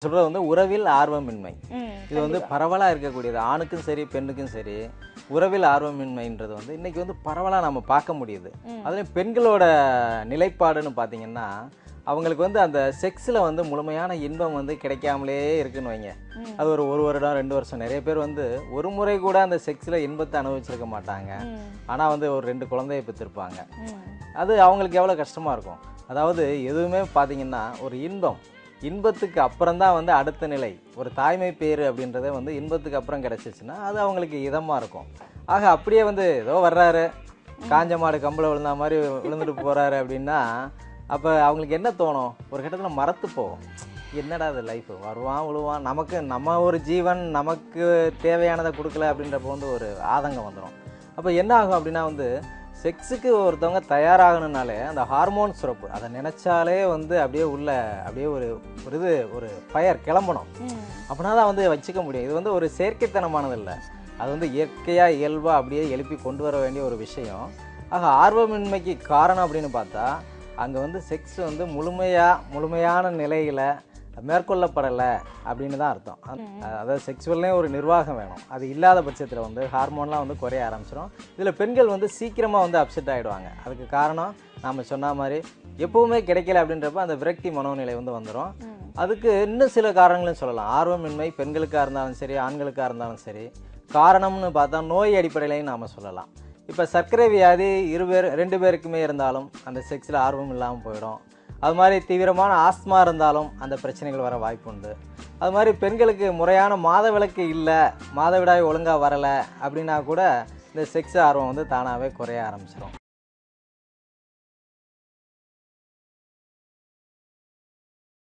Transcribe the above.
சொல்றது வந்து உறவில் ஆர்வமின்மை ம் இது வந்து பரவலாக இருக்கக்கூடியது ஆணுக்கும் சரி பெண்ணுக்கும் சரி உறவில் ஆர்வமின்மைன்றது வந்து இன்னைக்கு வந்து பரவலாக நம்ம பார்க்க முடியுது அதுலேயும் பெண்களோட நிலைப்பாடுன்னு பார்த்தீங்கன்னா அவங்களுக்கு வந்து அந்த செக்ஸில் வந்து முழுமையான இன்பம் வந்து கிடைக்காமலே இருக்குன்னு வைங்க அது ஒரு ஒரு வருடம் ரெண்டு வருஷம் நிறைய பேர் வந்து ஒரு முறை கூட அந்த செக்ஸில் இன்பத்தை அனுபவிச்சிருக்க மாட்டாங்க ம் ஆனால் வந்து ஒரு ரெண்டு குழந்தைய பெற்றிருப்பாங்க ம் அது அவங்களுக்கு எவ்வளோ கஷ்டமாக இருக்கும் அதாவது எதுவுமே பார்த்தீங்கன்னா ஒரு இன்பம் இன்பத்துக்கு அப்புறம் தான் வந்து அடுத்த நிலை ஒரு தாய்மை பேர் அப்படின்றதே வந்து இன்பத்துக்கு அப்புறம் கிடச்சிச்சுன்னா அது அவங்களுக்கு இதமாக இருக்கும் ஆக அப்படியே வந்து ஏதோ வர்றாரு காஞ்ச மாடு கம்பளை விழுந்த மாதிரி விழுந்துட்டு போகிறாரு அப்படின்னா அப்போ அவங்களுக்கு என்ன தோணும் ஒரு கட்டத்தில் மறத்து போகும் என்னடா அது லைஃப் வருவான் விழுவான் நமக்கு நம்ம ஒரு ஜீவன் நமக்கு தேவையானதை கொடுக்கல அப்படின்றப்ப வந்து ஒரு ஆதங்கம் வந்துடும் அப்போ என்ன ஆகும் அப்படின்னா வந்து செக்ஸுக்கு ஒருத்தவங்க தயாராகணுனாலே அந்த ஹார்மோன் சுரப்பு அதை நினச்சாலே வந்து அப்படியே உள்ள அப்படியே ஒரு ஒரு இது ஒரு ஃபயர் கிளம்பணும் ம் அப்படின்னா தான் வந்து வச்சுக்க முடியும் இது வந்து ஒரு செயற்கைத்தனமானது இல்லை அது வந்து இயற்கையாக இயல்பாக அப்படியே எழுப்பி கொண்டு வர வேண்டிய ஒரு விஷயம் ஆக ஆர்வமின்மைக்கு காரணம் அப்படின்னு பார்த்தா அங்கே வந்து செக்ஸ் வந்து முழுமையாக முழுமையான நிலையில் மேற்கொள்ளப்படலை அப்படின்னு தான் அர்த்தம் அ- அதாவது செக்ஸுவல்லே ஒரு நிர்வாகம் வேணும் அது இல்லாத பட்சத்தில் வந்து ஹார்மோன்லாம் வந்து குறைய ஆரம்பிச்சிடும் இதில் பெண்கள் வந்து சீக்கிரமாக வந்து அப்செட் ஆகிடுவாங்க அதுக்கு காரணம் நாம் சொன்ன மாதிரி எப்பவுமே கிடைக்கல அப்படின்றப்ப அந்த விரக்தி மனோநிலை வந்து வந்துடும் ம் அதுக்கு இன்னும் சில காரணங்களும் சொல்லலாம் ஆர்வமின்மை பெண்களுக்காக இருந்தாலும் சரி ஆண்களுக்காக இருந்தாலும் சரி காரணம்னு பார்த்தா நோய் அடிப்படையிலையும் நாம் சொல்லலாம் இப்போ சர்க்கரை வியாதி இரு பேர் ரெண்டு பேருக்குமே இருந்தாலும் அந்த செக்ஸில் ஆர்வம் இல்லாமல் போயிடும் அது மாதிரி தீவிரமான ஆஸ்மா இருந்தாலும் அந்த பிரச்சனைகள் வர வாய்ப்பு உண்டு அது மாதிரி பெண்களுக்கு முறையான மாதவிலக்கு இல்லை மாதவிடாய் ஒழுங்காக வரலை அப்படின்னா கூட இந்த செக்ஸ் ஆர்வம் வந்து தானாகவே குறைய ஆரம்பிச்சிடும்